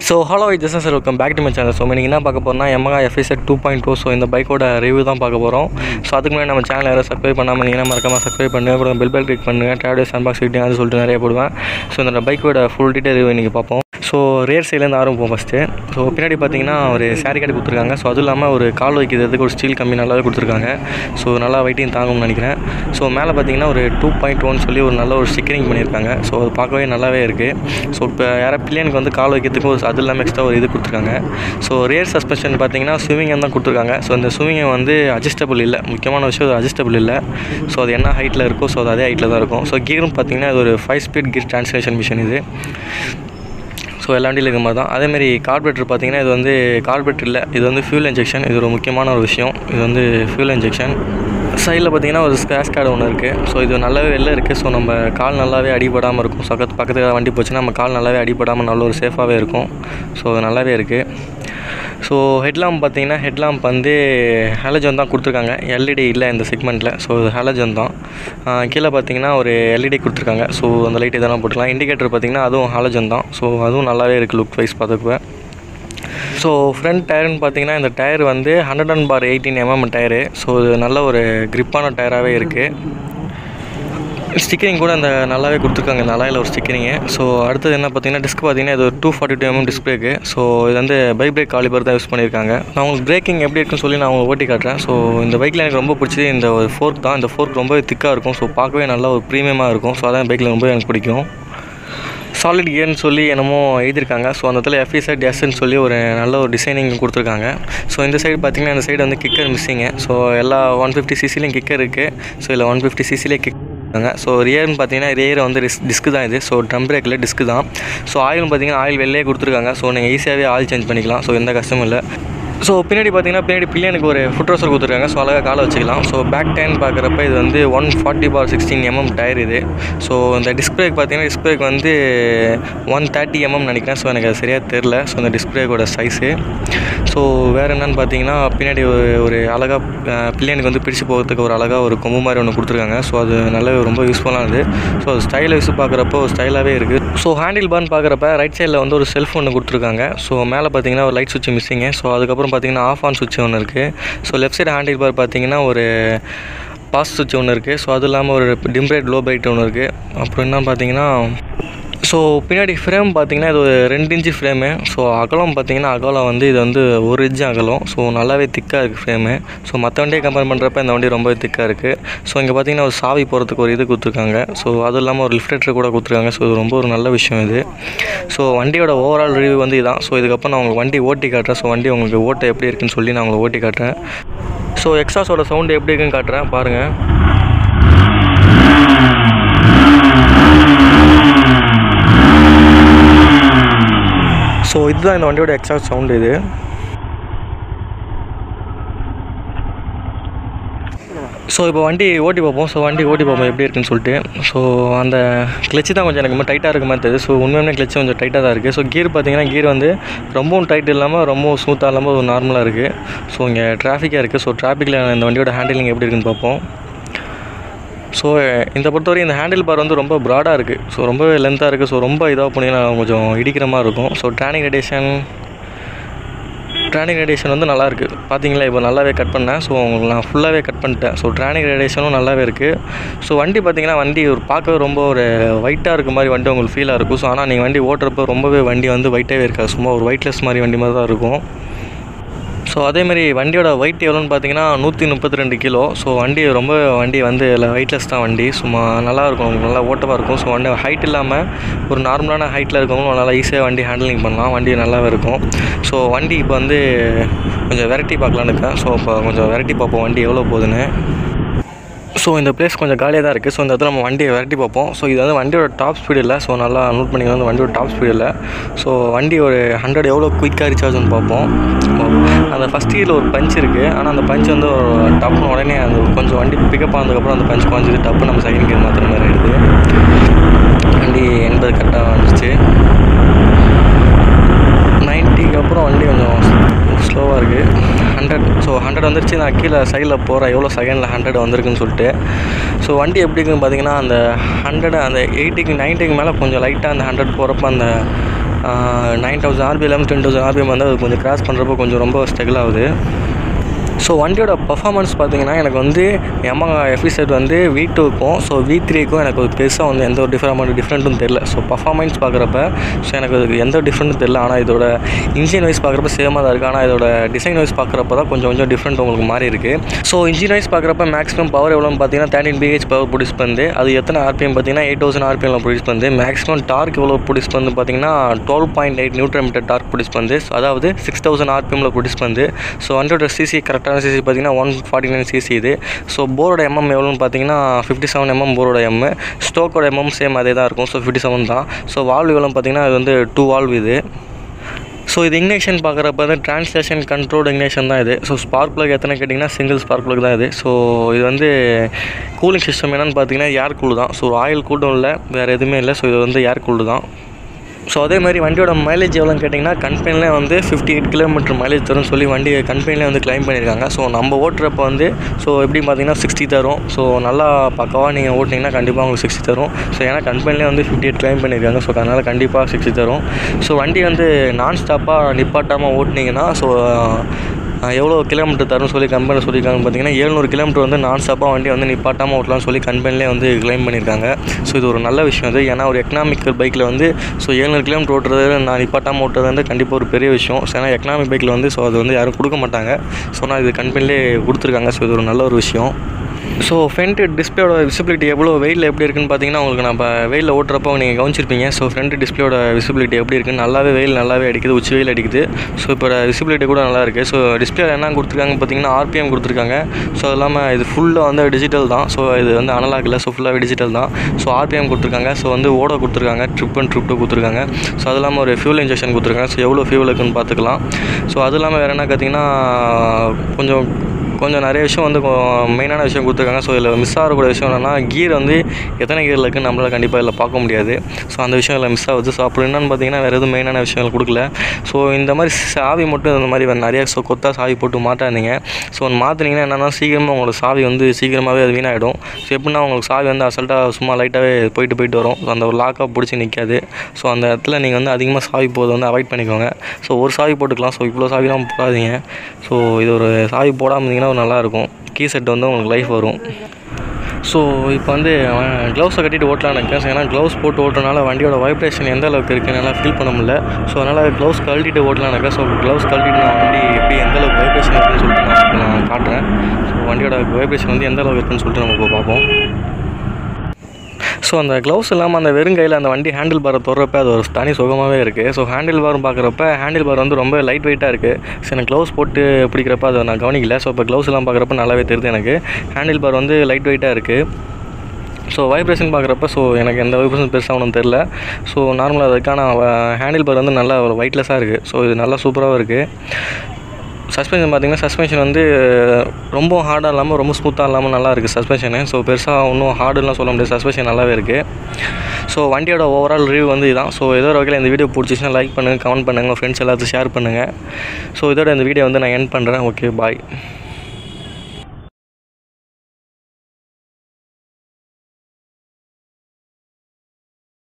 so hello just sir welcome back to my channel so நீங்கள் என்ன பார்க்க போகிறோம்னா Yamaha FZS two point two so இந்த பைக்கோட ரிவ்யூ தான் பார்க்க போகிறோம் ஸோ அதுக்கு முன்னாடி நம்ம சேனல் யாரும் சப்ஸ்கிரைப் பண்ணாமல் நீங்கள் மறக்காம சப்ஸ்கிரைப் பண்ணுங்கள் அப்புறம் பெல் பெல் கிளிக் பண்ணுங்கள் ட்ராவல்ஸ் அன்பாக்ஸ் வீடியோ அது சொல்லிட்டு நிறைய போடுவேன் ஸோ இந்த பைக்கோட ஃபுல் டீட்டெயில் ரிவ்யூ இன்றைக்கி பார்ப்போம் ஸோ ரேர் சைட்லேருந்து ஆரம்பிப்போம் ஃபஸ்ட்டு ஸோ பின்னாடி பார்த்தீங்கன்னா ஒரு சாரி கட்டி கொடுத்துருக்காங்க ஸோ அதுவும் இல்லாமல் ஒரு கால் வைக்கிறதுக்கு ஒரு ஸ்டீல் கம்பி நல்லாவே கொடுத்துருக்காங்க ஸோ நல்லா வெயிட்டையும் தாங்கும்னு நினைக்கிறேன் ஸோ மேலே பார்த்தீங்கன்னா ஒரு டூ பாயிண்ட் ஒன் சொல்லி ஒரு நல்ல ஒரு ஸ்டிக்கரிங் பண்ணியிருக்காங்க ஸோ அது பார்க்கவே நல்லாவே இருக்குது ஸோ இப்போ யாரா பிள்ளைனுக்கு வந்து கால் வைக்கிறதுக்கு ஒரு அது இல்லாமல் எக்ஸ்ட்ரா ஒரு இது கொடுத்துருக்காங்க ஸோ ரியர் சஸ்பென்ஷன் பார்த்தீங்கன்னா ஸ்விமிங் தான் கொடுத்துருக்காங்க ஸோ இந்த ஸ்விமிங் வந்து அட்ஜஸ்டபிள் இல்லை முக்கியமான விஷயம் அது அட்ஜஸ்டபிள் இல்லை ஸோ அது என்ன ஹைட்டில் இருக்கோ ஸோ அது அதே ஹைட்டில் தான் இருக்கும் ஸோ கீரும் பார்த்தீங்கன்னா இது ஒரு five speed gear translation machine இது ஸோ எல்லா வண்டியிலும் இருக்க மாதிரி தான் அதேமாதிரி கார்பரேட்டர் பார்த்தீங்கன்னா இது வந்து கார்பரேட்டர் இல்லை இது வந்து ஃபியூல் இன்ஜெக்ஷன் இது ஒரு முக்கியமான ஒரு விஷயம் இது வந்து ஃபியூல் இன்ஜெக்ஷன் சைடில் பார்த்தீங்கன்னா ஒரு ஸ்க்ராச் கார்டு ஒன்று இருக்குது ஸோ இது நல்லாவே வெளில இருக்குது ஸோ நம்ம கால் நல்லாவே அடிபடாமல் இருக்கும் பக்கத்து பக்கத்தில் வண்டி போச்சுன்னா நம்ம கால் நல்லாவே அடிபடாமல் நல்ல ஒரு சேஃபாகவே இருக்கும் ஸோ அது நல்லாவே இருக்குது ஸோ ஹெட்லாம்ப் பார்த்தீங்கன்னா ஹெட்லாம்ப் வந்து ஹாலஜன் தான் கொடுத்துருக்காங்க எல்இடி இல்லை இந்த செக்மெண்ட்டில் ஸோ இது ஹாலஜன் தான் ஆஹ் கீழே பார்த்தீங்கன்னா ஒரு எல்இடி கொடுத்துருக்காங்க ஸோ அந்த லைட் இதெல்லாம் போட்டுக்கலாம் இண்டிகேட்டர் பார்த்தீங்கன்னா அதுவும் ஹாலஜன் தான் ஸோ அதுவும் நல்லாவே இருக்குது லுக் வைஸ் பார்த்துக்குவேன் ஸோ ஃப்ரண்ட் டயர்னு பார்த்தீங்கன்னா இந்த டயர் வந்து hundred and bar eighteen MM tyre so இது நல்ல ஒரு கிரிப்பான டயராகவே இருக்குது ஸ்டிக்கரிங் கூட அந்த நல்லாவே கொடுத்துருக்காங்க இந்த அலாயில் ஒரு ஸ்டிக்கரிங்கு ஸோ அடுத்தது என்ன பார்த்தீங்கன்னா டிஸ்க் பார்த்தீங்கன்னா இது ஒரு டூ ஃபார்ட்டி டூ எம்எம் டிஸ்பிளேக்கு ஸோ இது வந்து பைக் பிரேக் காலிபர் தான் யூஸ் பண்ணியிருக்காங்க நான் உங்களுக்கு பிரேக்கிங் எப்படி இருக்குன்னு சொல்லி நான் உங்களுக்கு ஓட்டி காட்டுறேன் ஸோ இந்த பைக்கில் எனக்கு ரொம்ப பிடிச்சது இந்த ஒரு ஃபோர்க் தான் இந்த ஃபோர்க் ரொம்ப திக்காக இருக்கும் ஸோ பார்க்கவே நல்லா ஒரு ப்ரீமியமாக இருக்கும் ஸோ அதான் பைக்கில் ரொம்ப எனக்கு பிடிக்கும் சாலிட் கியர்னு சொல்லி என்னமோ எழுதியிருக்காங்க ஸோ அந்த இடத்துல எஃப்இசட் எஸ்ன்னு சொல்லி ஒரு நல்ல ஒரு டிசைனிங் கொடுத்துருக்காங்க ஸோ இந்த சைடு பார்த்தீங்கன்னா இந்த சைடு வந்து கிக்கர் மிஸ்ஸிங்கு ஸோ எல்லா ஒன் ஃபிஃப்டி சிசிலையும் கிக்கர் இருக்குது ஸோ இல்லை ஒன் ஃபிஃப்டி சிசிலே கிக் ஸோ ரியர்னு பார்த்தீங்கன்னா ரியர் வந்து டிஸ் டிஸ்க்கு தான் இது ஸோ ட்ரம் பிரேக்கில் டிஸ்க்கு தான் ஸோ ஆயில்னு பார்த்தீங்கன்னா ஆயில் வெளிலே கொடுத்துருக்காங்க ஸோ நீங்கள் ஈஸியாகவே ஆயில் சேஞ்ச் பண்ணிக்கலாம் ஸோ எந்த கஷ்டமும் இல்லை ஸோ பின்னாடி பார்த்தீங்கன்னா பின்னாடி பிள்ளைனுக்கு ஒரு ஃபுட் ரோசர் கொடுத்துருக்காங்க ஸோ அழகாக காலை வச்சுக்கலாம் ஸோ பேக் டயர்னு பார்க்குறப்ப இது வந்து one forty bar sixteen MM tyre இது ஸோ இந்த டிஸ்க் பிரேக் பார்த்தீங்கன்னா டிஸ்க் பிரேக் வந்து ஒன் தேர்ட்டி எம்எம் நினைக்கிறேன் ஸோ எனக்கு அது சரியாக தெரில ஸோ இந்த டிஸ்க் பிரேக்கோட சைஸு ஸோ வேறு என்னென்னு பார்த்தீங்கன்னா பின்னாடி ஒரு ஒரு அழகாக பிள்ளைனுக்கு வந்து பிடிச்சு போகிறதுக்கு ஒரு அழகாக ஒரு கொம்பு மாதிரி ஒன்று கொடுத்துருக்காங்க ஸோ அது நல்ல ரொம்ப யூஸ்ஃபுல்லானது ஸோ அது ஸ்டைலை யூஸ் பார்க்குறப்போ ஸ்டைலாகவே இருக்குது ஸோ ஹேண்டில் பார்னு பார்க்குறப்ப ரைட் சைடில் வந்து ஒரு செல்ஃப் ஒன்று கொடுத்துருக்காங்க ஸோ மேலே பார்த்தீங்கன்னா ஒரு லைட் சுவிட்ச் மிஸ்ஸிங்கு ஸோ அதுக்கப்புறம் பார்த்தீங்கன்னா ஆஃப் ஆன் சுவிட்ச் ஒன்று இருக்குது so left side handle bar பார்த்தீங்கன்னா ஒரு பாஸ் சுவிட்ச் ஒன்று இருக்குது ஸோ அது இல்லாமல் ஒரு டிம் பிரைட் லோ பிரைட் ஒன்று இருக்குது அப்புறம் என்ன பார்த்தீங்கன்னா ஸோ பின்னாடி ஃப்ரேம் பார்த்தீங்கன்னா இது ஒரு ரெண்டு இன்ச்சு ஃப்ரேமு ஸோ அகலம் பார்த்தீங்கன்னா அகலம் வந்து இது வந்து ஒரு இன்ச்சு அகலம் ஸோ நல்லாவே திக்காக இருக்குது ஃப்ரேமு ஸோ மற்ற வண்டியை கம்பேர் பண்ணுறப்ப இந்த வண்டி ரொம்பவே திக்காக இருக்குது ஸோ இங்கே பார்த்தீங்கன்னா ஒரு சாவி போகிறதுக்கு ஒரு இது கொடுத்துருக்காங்க ஸோ அதுவும் இல்லாமல் ஒரு லிஃப்டேட்டர் கூட கொடுத்துருக்காங்க ஸோ இது ரொம்ப ஒரு நல்ல விஷயம் இது ஸோ வண்டியோட ஓவரால் ரிவ்யூ வந்து இதான் ஸோ இதுக்கப்புறம் நான் உங்களுக்கு வண்டி ஓட்டி காட்டுறேன் ஸோ வண்டி உங்களுக்கு ஓட்ட எப்படி இருக்குன்னு சொல்லி நான் உங்களுக்கு ஓட்டி காட்டுறேன் ஸோ எக்ஸாஸோட சவுண்டு எப்படி இருக்குன்னு காட்டுறேன் பாருங்கள் ஸோ இதுதான் இந்த வண்டியோட எக்ஸாக்ட் சவுண்டு இது ஸோ இப்போ வண்டி ஓட்டி பார்ப்போம் ஸோ வண்டி ஓட்டி பார்ப்போம் எப்படி இருக்குன்னு சொல்லிட்டு ஸோ அந்த கிளச்சு தான் கொஞ்சம் எனக்கு ரொம்ப டைட்டாக இருக்க மாதிரி தெரியுது ஸோ உண்மையுமே கிளச்சு கொஞ்சம் டைட்டாக தான் இருக்குது ஸோ கீர் பார்த்தீங்கன்னா கீர் வந்து ரொம்பவும் டைட் இல்லாமல் ரொம்பவும் ஸ்மூத்தாக இல்லாமல் ஒரு நார்மலாக இருக்குது ஸோ இங்கே டிராஃபிக்காக இருக்குது ஸோ டிராஃபிக்கில் இந்த வண்டியோட ஹேண்டிலிங் எப்படி இருக்குன்னு பார்ப்போம் ஸோ இந்த பொறுத்தவரை இந்த ஹேண்டில் பார் வந்து ரொம்ப ப்ராடாக இருக்குது ஸோ ரொம்ப லென்த்தாக இருக்குது ஸோ ரொம்ப இதாக பண்ணிங்கன்னா கொஞ்சம் இடிக்கிற மாதிரி இருக்கும் ஸோ ட்ரானிங் ரேடியேஷன் ட்ரானிக் ரேடியேஷன் வந்து நல்லா இருக்குது பார்த்தீங்களா இப்போ நல்லாவே கட் பண்ணேன் ஸோ உங்களுக்கு நான் ஃபுல்லாகவே கட் பண்ணிட்டேன் ஸோ ட்ரானிக் ரேடியேஷனும் நல்லாவே இருக்குது ஸோ வண்டி பார்த்தீங்கன்னா வண்டி ஒரு பார்க்கவே ரொம்ப ஒரு ஒயிட்டாக இருக்க மாதிரி வண்டி உங்களுக்கு ஃபீலாக இருக்கும் ஸோ ஆனால் நீங்கள் வண்டி ஓட்டுறப்போ ரொம்பவே வண்டி வந்து ஒயிட்டாகவே இருக்காது சும்மா ஒரு ஒயிட்லெஸ் மாதிரி வண்டி மாதிரி தான் இருக்கும் ஸோ அதேமாதிரி வண்டியோட வெயிட் எவ்வளோன்னு பார்த்தீங்கன்னா நூற்றி முப்பத்தி ரெண்டு கிலோ ஸோ வண்டி ரொம்ப வண்டி வந்து வெயிட்லெஸ் தான் வண்டி சும்மா நல்லா இருக்கும் உங்களுக்கு நல்லா ஓட்டமாக இருக்கும் ஸோ வண்டி ஹைட் இல்லாமல் ஒரு நார்மலான ஹைட்டில் இருக்கவங்களும் நல்லா ஈஸியாக வண்டி ஹேண்டிலிங் பண்ணலாம் வண்டி நல்லாவே இருக்கும் ஸோ வண்டி இப்போ வந்து கொஞ்சம் வெரைட்டி பார்க்கலான்னு இருக்கேன் ஸோ இப்போ கொஞ்சம் வெரைட்டி பார்ப்போம் வண்டி எவ்வளோ போகுதுன்னு ஸோ இந்த பிளேஸ் கொஞ்சம் காலியாக தான் இருக்குது ஸோ இந்த இடத்துல நம்ம வண்டியை விரட்டி பார்ப்போம் ஸோ இது வந்து வண்டியோட டாப் ஸ்பீடு இல்லை ஸோ நல்லா நோட் பண்ணி வந்து வண்டியோட டாப் ஸ்பீடு இல்லை ஸோ வண்டி ஒரு ஹண்ட்ரட் எவ்வளோ குயிக்காக ரீச் ஆகுதுன்னு பார்ப்போம் அந்த ஃபஸ்ட் இயரில் ஒரு பஞ்ச் இருக்குது ஆனால் அந்த பஞ்ச் வந்து ஒரு டப்புன்னு உடனே அந்த கொஞ்சம் வண்டி பிக்கப் ஆனதுக்கப்புறம் அந்த பஞ்ச் குறைஞ்சிது டப்பு நம்ம செகண்ட் கியர் மாற்றுற மாதிரி ஆகிடுது வண்டி எண்பது கரெக்டாக வந்துச்சு நைன்ட்டிக்கு அப்புறம் வண்டி கொஞ்சம் ஸ்லோவாக இருக்குது ஹண்ட்ரட் ஸோ ஹண்ட்ரட் வந்துருச்சு நான் கீழே சைடில் போகிறேன் எவ்வளோ செகண்டில் ஹண்ட்ரட் வந்திருக்குன்னு சொல்லிட்டு ஸோ வண்டி எப்படி இருக்குன்னு பார்த்தீங்கன்னா அந்த ஹண்ட்ரட் அந்த எயிட்டிக்கு நைன்ட்டிக்கு மேலே கொஞ்சம் லைட்டாக அந்த ஹண்ட்ரட் போகிறப்ப அந்த nine thousand RPM ten thousand RPM வந்து அது கொஞ்சம் கிராஸ் பண்ணுறப்போ கொஞ்சம் ரொம்ப ஸ்ட்ரகிள் ஆகுது ஸோ வண்டியோட பர்ஃபார்மன்ஸ் பார்த்தீங்கன்னா எனக்கு வந்து எம்மா எஃபி செட் வந்து வி டூக்கும் ஸோ வி த்ரீக்கும் எனக்கு ஒரு பெருசாக வந்து எந்த ஒரு டிஃப்ரெண்ட் டிஃப்ரெண்ட்டும் தெரில ஸோ பர்ஃபார்மன்ஸ் பார்க்குறப்ப ஸோ எனக்கு அதுக்கு எந்த டிஃப்ரெண்ட்டும் தெரில ஆனால் இதோட இன்ஜின் வைஸ் பார்க்குறப்ப சேமாக தான் இருக்குது ஆனால் இதோட டிசைன் வைஸ் பார்க்குறப்ப தான் கொஞ்சம் கொஞ்சம் டிஃப்ரெண்ட் உங்களுக்கு மாறி இருக்குது ஸோ இன்ஜின் வைஸ் பார்க்குறப்ப மேக்ஸிமம் பவர் எவ்வளோன்னு பார்த்தீங்கன்னா தேர்ட்டின் பிஹெச் பவர் ப்ரொடியூஸ் பண்ணுது அது எத்தனை ஆர்பிஎம் பார்த்தீங்கன்னா எயிட் தௌசண்ட் ஆர்பிஎம்ல ப்ரொடியூஸ் பண்ணுது மேக்ஸிமம் டார்க் எவ்வளோ ப்ரொடியூஸ் பண்ணுது பார்த்தீங்கன்னா twelve point eight newton metre torque produce பண்ணுது ஸோ அதாவது சிக்ஸ் தௌசண்ட் ஆர்பிஎம்ல ப்ரொடியூஸ் பண்ணுது ஸோ ஹண்ட்ரட் சிசி கரெக்டான சிசி பார்த்தீங்கன்னா ஒன் ஃபார்ட்டி நைன் சிசி இது ஸோ போரோட எம்எம் எவ்வளோன்னு பார்த்தீங்கன்னா ஃபிஃப்டி செவன் எம்எம் போரோட எம் ஸ்டோக்கோட எம்எம் சேம் அதே தான் இருக்கும் ஸோ ஃபிஃப்டி செவன் தான் ஸோ வால்வ் எவ்வளோன்னு பார்த்தீங்கன்னா இது வந்து டூ வால்வ் இது ஸோ இது இக்னேஷன் பார்க்குறப்ப வந்து ட்ரான்ஸ்லேஷன் கண்ட்ரோல் இக்னேஷன் தான் இது ஸோ ஸ்பார்க் ப்ளக் எத்தனை கேட்டிங்கன்னா சிங்கிள் ஸ்பார்க் ப்ளக் தான் இது ஸோ இது வந்து கூலிங் சிஸ்டம் என்னென்னு பார்த்தீங்கன்னா ஏர் கூல் தான் ஸோ ஆயில் கூலும் இல்லை வேறு எதுவுமே இல்லை ஸோ இது வந்து ஏர் கூல் தான் ஸோ அதே மாதிரி வண்டியோட மைலேஜ் எவ்வளோன்னு கேட்டிங்கன்னா கம்பெனிலே வந்து ஃபிஃப்டி எயிட் கிலோமீட்டர் மைலேஜ் தரும்னு சொல்லி வண்டி கம்பெனிலே வந்து கிளைம் பண்ணியிருக்காங்க ஸோ நம்ம ஓட்டுறப்ப வந்து ஸோ எப்படி பார்த்தீங்கன்னா சிக்ஸ்டி தரும் ஸோ நல்லா பக்கவாக நீங்கள் ஓட்டினீங்கன்னா கண்டிப்பாக உங்களுக்கு சிக்ஸ்டி தரும் ஸோ ஏன்னா கம்பெனிலே வந்து ஃபிஃப்டி எயிட் கிளைம் பண்ணியிருக்காங்க ஸோ அதனால் கண்டிப்பாக சிக்ஸ்டி தரும் ஸோ வண்டி வந்து நான் ஸ்டாப்பாக நிப்பாட்டாமல் ஓட்டினீங்கன்னா ஸோ எவ்வளோ கிலோமீட்டர் தரும்னு சொல்லி கம்பெனி சொல்லியிருக்காங்கன்னு பார்த்தீங்கன்னா ஏழ்நூறு கிலோமீட்டர் வந்து நான் ஸ்டாப்பாக வண்டி வந்து நிப்பாட்டாமல் ஓட்டலாம்னு சொல்லி கம்பெனிலே வந்து கிளைம் பண்ணியிருக்காங்க ஸோ இது ஒரு நல்ல விஷயம் அது ஏன்னா ஒரு எக்கனாமிக்கல் பைக்கில் வந்து ஸோ ஏழ்நூறு கிலோமீட்டர் ஓட்டுறது நான் நிப்பாட்டாமல் ஓட்டுறது வந்து கண்டிப்பாக ஒரு பெரிய விஷயம் ஸோ ஏன்னா எக்கனாமிக் பைக்கில் வந்து ஸோ அது வந்து யாரும் கொடுக்க மாட்டாங்க ஸோ நான் இது கம்பெனிலே கொடுத்துருக்காங்க ஸோ இது ஒரு நல்ல ஒரு விஷயம் ஸோ ஃப்ரண்ட் டிஸ்பிளேயோட விசிபிலிட்டி எவ்வளோ வெயிலில் எப்படி இருக்குன்னு பார்த்தீங்கன்னா உங்களுக்கு நம்ம வெயிலில் ஓட்டுறப்போ நீங்கள் கவனிச்சிருப்பீங்க ஸோ ஃப்ரண்ட் டிஸ்பிளேயோட விசிபிலிட்டி எப்படி இருக்குன்னு நல்லாவே வெயில் நல்லாவே அடிக்குது உச்சி வெயில் அடிக்குது ஸோ இப்போ விசிபிலிட்டி கூட நல்லா இருக்குது ஸோ டிஸ்பிளே என்ன கொடுத்துருக்காங்க பார்த்தீங்கன்னா ஆர்பிஎம் கொடுத்துருக்காங்க ஸோ அது இல்லாமல் இது ஃபுல்லாக வந்து டிஜிட்டல் தான் ஸோ இது வந்து அனலாக் இல்லை ஸோ ஃபுல்லாகவே டிஜிட்டல் தான் ஸோ ஆர்பிஎம் கொடுத்துருக்காங்க ஸோ வந்து ஓட கொடுத்துருக்காங்க ட்ரிப் அண்ட் ட்ரிப் டூ கொடுத்துருக்காங்க ஸோ அது இல்லாமல் ஒரு ஃபியூல் இன்ஜெக்ஷன் கொடுத்துருக்காங்க ஸோ எவ்வளோ ஃபியூல் இருக்குன்னு பார்த்துக்கலாம் ஸோ அது இல்லாமல் வேறு என்ன பார்த்தீங்கன்னா கொஞ்சம் கொஞ்சம் நிறைய விஷயம் வந்து மெயினான விஷயம் கொடுத்துருக்காங்க ஸோ இதில் மிஸ் ஆகக்கூடிய விஷயம் என்னென்னா கீர் வந்து எத்தனை கீரில் இருக்குன்னு நம்மளால் கண்டிப்பாக இதில் பார்க்க முடியாது ஸோ அந்த விஷயம் இதில் மிஸ் ஆகுது ஸோ அப்படி என்னன்னு பார்த்தீங்கன்னா வேறு எதுவும் மெயினான விஷயங்கள் கொடுக்கல ஸோ இந்த மாதிரி சாவி மட்டும் இந்த மாதிரி நிறைய ஸோ கொத்தா சாவி போட்டு மாட்டாதீங்க ஸோ ஒன்று மாற்றினீங்கன்னா என்னென்னா சீக்கிரமாக உங்களோட சாவி வந்து சீக்கிரமாகவே அது வீணாகிடும் ஸோ எப்படின்னா உங்களுக்கு சாவி வந்து அசல்ட்டாக சும்மா லைட்டாகவே போயிட்டு போயிட்டு வரும் ஸோ அந்த ஒரு லாக்காக பிடிச்சி நிற்காது ஸோ அந்த இடத்துல நீங்கள் வந்து அதிகமாக சாவி போதை வந்து அவாய்ட் பண்ணிக்கோங்க ஸோ ஒரு சாவி போட்டுக்கலாம் ஸோ இவ்வளோ சாவிலாம் போடாதீங்க ஸோ இது ஒரு சாவி போடாமல் இருந்தீங்கன்னா ஒரு நல்லாயிருக்கும் கீ செட் வந்து உங்களுக்கு லைஃப் வரும் ஸோ இப்போ வந்து அவன் க்ளவுஸை கட்டிட்டு ஓட்டலான்னு இருக்கேன் ஏன்னா க்ளவுஸ் போட்டு ஓட்டுறனால வண்டியோட வைப்ரேஷன் எந்த அளவுக்கு இருக்குன்னு என்னால் ஃபீல் பண்ண முடியல ஸோ அதனால் க்ளவுஸ் கழட்டிட்டு ஓட்டலான்னு இருக்கேன் ஸோ க்ளவுஸ் கழட்டிட்டு நான் வண்டி எப்படி எந்த அளவுக்கு வைப்ரேஷன் இருக்குன்னு சொல்லிட்டு நான் நான் காட்டுறேன் ஸோ வண்டியோட வைப்ரேஷன் வந்து எந்த அளவுக்கு இருக்குன்னு சொல்லிட்டு நம்ம இப்போ பார்ப்போம் ஸோ அந்த க்ளவுஸ் இல்லாமல் அந்த வெறும் கையில் அந்த வண்டி ஹேண்டில் பாரை தொடுறப்ப அது ஒரு தனி சுகமாகவே இருக்குது ஸோ ஹேண்டில் பாரும் பார்க்குறப்ப ஹேண்டில் பார் வந்து ரொம்ப லைட் வெயிட்டாக இருக்குது ஸோ எனக்கு க்ளவுஸ் போட்டு பிடிக்கிறப்ப அதை நான் கவனிக்கல ஸோ இப்போ க்ளவுஸ் எல்லாம் பார்க்குறப்ப நல்லாவே தெரியுது எனக்கு ஹேண்டில் பார் வந்து லைட் வெயிட்டாக இருக்குது ஸோ வைப்ரேஷன் பார்க்குறப்ப ஸோ எனக்கு எந்த வைப்ரேஷன் பெருசாக ஒன்றும் தெரில ஸோ நார்மலாக அதுக்கான ஹேண்டில் பார் வந்து நல்லா ஒரு வெயிட்லெஸ்ஸாக இருக்குது ஸோ இது நல்லா சூப்பராகவும் இருக்குது சஸ்பென்ஷன் பார்த்தீங்கன்னா சஸ்பென்ஷன் வந்து ரொம்ப ஹார்டாக இல்லாமல் ரொம்ப ஸ்மூத்தாக இல்லாமல் நல்லா இருக்குது சஸ்பென்ஷனு ஸோ பெருசாக ஒன்றும் ஹார்டுலாம் சொல்ல முடியாது சஸ்பென்ஷன் நல்லாவே இருக்குது ஸோ வண்டியோட ஓவரால் ரிவ்யூ வந்து இதான் ஸோ ஏதோ ஒரு வகையில் இந்த வீடியோ பிடிச்சிச்சுன்னா லைக் பண்ணுங்கள் கமெண்ட் பண்ணுங்கள் உங்கள் ஃப்ரெண்ட்ஸ் எல்லாத்தையும் ஷேர் பண்ணுங்கள் ஸோ இதோட இந்த வீடியோ வந்து நான் என் பண்ணுறேன் ஓகே பாய்